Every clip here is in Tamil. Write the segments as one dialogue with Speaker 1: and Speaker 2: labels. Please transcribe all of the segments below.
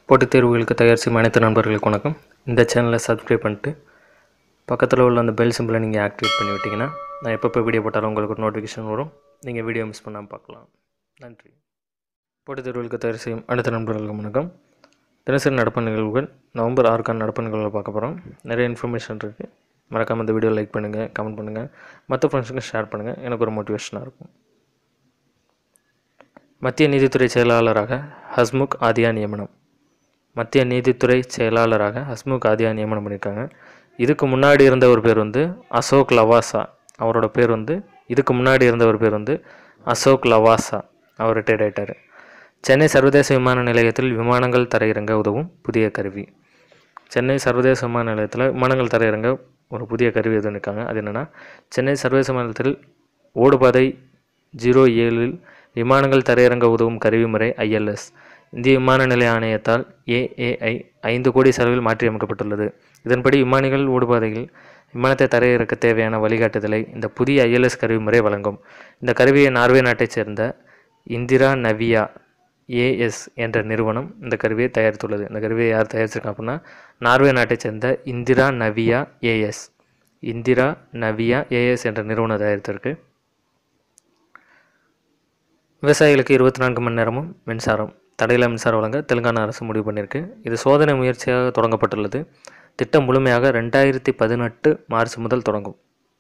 Speaker 1: போட்டித் தேர்வுகளுக்கு தயார் செய்யும் அனைத்து நண்பர்களுக்கு வணக்கம் இந்த சேனலை சப்ஸ்கிரைப் பண்ணிட்டு பக்கத்தில் உள்ள அந்த பெல் சிம்பிளை நீங்கள் ஆக்டிவேட் பண்ணி விட்டிங்கன்னா நான் எப்பப்போ வீடியோ போட்டாலும் உங்களுக்கு ஒரு நோட்டிஃபிகேஷன் வரும் நீங்கள் வீடியோ மிஸ் பண்ணாமல் பார்க்கலாம் நன்றி போட்டித் தேர்வுகளுக்கு தயார் செய்யும் அனைத்து நண்பர்களுக்கு வணக்கம் தினசரி நடப்பு நிகழ்வுகள் நவம்பர் ஆறுக்கான நடப்பு நிகழ்வுகளை பார்க்க போகிறோம் நிறைய இன்ஃபர்மேஷன் இருக்குது மறக்காமல் இந்த வீடியோ லைக் பண்ணுங்கள் கமெண்ட் பண்ணுங்கள் மற்ற ஃப்ரெண்ட்ஸுக்கு ஷேர் பண்ணுங்கள் எனக்கு ஒரு மோட்டிவேஷனாக இருக்கும் மத்திய நீதித்துறை செயலாளராக ஹஸ்முக் ஆதியா நியமனம் மத்திய நீதித்துறை செயலாளராக ஹஸ்முக் ஆதியா நியமனம் பண்ணியிருக்காங்க இதுக்கு முன்னாடி இருந்த ஒரு பேர் வந்து அசோக் லவாசா அவரோட பேர் வந்து இதுக்கு முன்னாடி இருந்த ஒரு பேர் வந்து அசோக் லவாசா அவர் ரிட்டையர்ட் ஆயிட்டார் சென்னை சர்வதேச விமான நிலையத்தில் விமானங்கள் தரையிறங்க உதவும் புதிய கருவி சென்னை சர்வதேச விமான நிலையத்தில் விமானங்கள் தரையிறங்க ஒரு புதிய கருவி எதுவும் இருக்காங்க அது என்னென்னா சென்னை சர்வதேச விமான நிலையத்தில் ஓடுபாதை ஜீரோ ஏழில் விமானங்கள் தரையிறங்க உதவும் கருவி முறை ஐஎல்எஸ் இந்திய விமான நிலைய ஆணையத்தால் ஏஏஐ ஐந்து கோடி செலவில் மாற்றியமைக்கப்பட்டுள்ளது இதன்படி விமானிகள் ஓடுபாதையில் விமானத்தை தரையிறக்க தேவையான வழிகாட்டுதலை இந்த புதிய ஐஎல்எஸ் கருவி முறை வழங்கும் இந்த கருவியை நார்வே நாட்டைச் சேர்ந்த இந்திரா நவியா ஏஎஸ் என்ற நிறுவனம் இந்த கருவியை தயாரித்துள்ளது இந்த கருவியை யார் தயாரிச்சிருக்காங்க அப்படின்னா நார்வே நாட்டைச் சேர்ந்த Indra Navia AS Indra Navia AS என்ற நிறுவனம் தயாரித்திருக்கு விவசாயிகளுக்கு இருபத்தி நான்கு மணி நேரமும் மின்சாரம் தடையில்லா மின்சாரம் வழங்க தெலுங்கானா அரசு முடிவு பண்ணியிருக்கு இது சோதனை முயற்சியாக தொடங்கப்பட்டுள்ளது திட்டம் முழுமையாக ரெண்டாயிரத்தி பதினெட்டு மார்ச் முதல் தொடங்கும்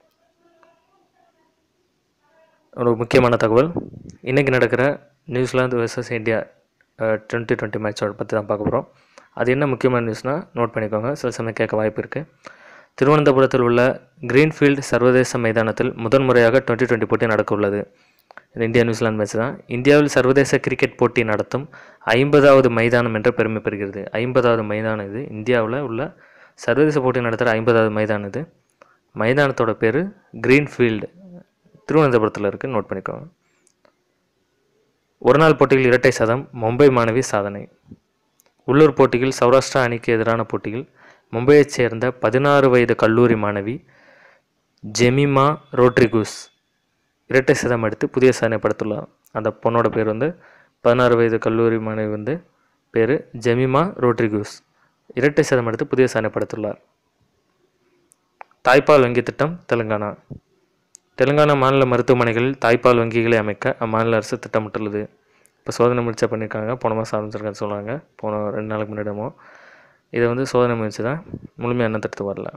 Speaker 1: ஒரு முக்கியமான தகவல் இன்றைக்கி நடக்கிற New Zealand versus India twenty twenty மேட்சோட பற்றி தான் பார்க்க போகிறோம் அது என்ன முக்கியமான நியூஸ்னால் நோட் பண்ணிக்கோங்க சில சமயம் கேட்க வாய்ப்பு இருக்குது திருவனந்தபுரத்தில் உள்ள கிரீன்ஃபீல்டு சர்வதேச மைதானத்தில் முதன்முறையாக டுவெண்ட்டி டுவெண்ட்டி போட்டி நடக்க உள்ளது இது இந்தியா நியூசிலாந்து மேட்ச் தான் இந்தியாவில் சர்வதேச கிரிக்கெட் போட்டி நடத்தும் ஐம்பதாவது மைதானம் என்ற பெருமை பெறுகிறது ஐம்பதாவது மைதானம் இது இந்தியாவில் உள்ள சர்வதேச போட்டி நடத்துகிற ஐம்பதாவது மைதானம் இது மைதானத்தோட பேர் கிரீன்ஃபீல்டு திருவனந்தபுரத்தில் இருக்குது நோட் பண்ணிக்கோங்க ஒரு நாள் போட்டியில் இரட்டை சதம் மும்பை மாணவி சாதனை உள்ளூர் போட்டியில் சௌராஷ்டிரா அணிக்கு எதிரான போட்டியில் மும்பையைச் சேர்ந்த பதினாறு வயது கல்லூரி மாணவி ஜெமிமா ரோட்ரிகுஸ் இரட்டை சதம் எடுத்து புதிய சாதனை படுத்துள்ளார் அந்த பொண்ணோட பேர் வந்து பதினாறு வயது கல்லூரி மாணவி வந்து பேர் ஜெமிமா ரோட்ரிகுஸ் இரட்டை சதம் எடுத்து புதிய சாதனை படுத்துள்ளார் தாய்ப்பால் வங்கி திட்டம் தெலுங்கானா தெலுங்கானா மாநில மருத்துவமனைகளில் தாய்ப்பால் வங்கிகளை அமைக்க அம்மாநில அரசு திட்டமிட்டுள்ளது இப்போ சோதனை முயற்சி பண்ணியிருக்காங்க போன மாதம் ஆரம்பிச்சிருக்கான்னு சொல்கிறாங்க போன ரெண்டு நாளுக்கு முன்னாடியமோ இதை வந்து சோதனை முயற்சி தான் முழுமையாக என்ன திட்டத்து வரல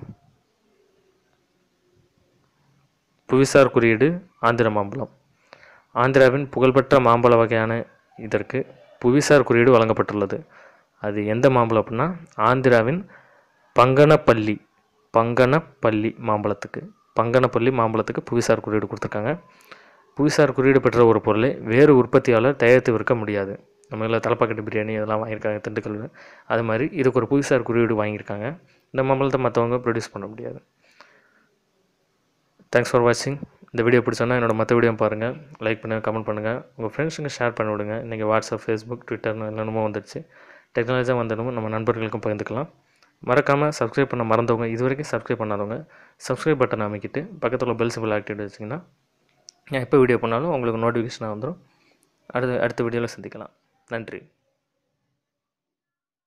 Speaker 1: புவிசார் குறியீடு ஆந்திர மாம்பழம் ஆந்திராவின் புகழ்பெற்ற மாம்பழ வகையான இதற்கு புவிசார் குறியீடு வழங்கப்பட்டுள்ளது அது எந்த மாம்பழம் அப்படின்னா ஆந்திராவின் பங்கனப்பள்ளி பங்கனப்பள்ளி மாம்பழத்துக்கு பங்கனப்பள்ளி மாம்பழத்துக்கு புவிசார் குறியீடு கொடுத்துருக்காங்க புவிசார் குறியீடு பெற்ற ஒரு பொருளை வேறு உற்பத்தியாளர் தயாரித்து விற்க முடியாது நம்ம இதில் தலைப்பாக்கட்டு பிரியாணி இதெல்லாம் வாங்கியிருக்காங்க திண்டுக்கல் அது மாதிரி இதுக்கு ஒரு புவிசார் குறியீடு வாங்கியிருக்காங்க இந்த மாம்பழத்தை மற்றவங்க ப்ரொடியூஸ் பண்ண முடியாது தேங்க்ஸ் ஃபார் வாட்சிங் இந்த வீடியோ பிடிச்சோன்னா என்னோட மற்ற வீடியோ பாருங்கள் லைக் பண்ணுங்கள் கமெண்ட் பண்ணுங்கள் உங்கள் ஃப்ரெண்ட்ஸுங்க ஷேர் பண்ணி விடுங்க இன்றைக்கி வாட்ஸ்அப் ஃபேஸ்புக் ட்விட்டர்னு என்னென்னமோ வந்துடுச்சு டெக்னாலஜியாக வந்தனும் நம்ம நண்பர்களுக்கும் பகிர்ந்துக்கலாம் மறக்காமல் சப்ஸ்கிரைப் பண்ண மறந்தவங்க இது வரைக்கும் சப்ஸ்கிரைப் பண்ணாதவங்க சப்ஸ்கிரைப் பட்டன் அமைக்கிட்டு பக்கத்தில் பெல் சிம்பிள் ஆக்டிவேட் வச்சிங்கன்னா நான் எப்போ வீடியோ பண்ணாலும் உங்களுக்கு நோட்டிஃபிகேஷனாக வந்துடும் அடுத்த அடுத்த வீடியோவில் சந்திக்கலாம் நன்றி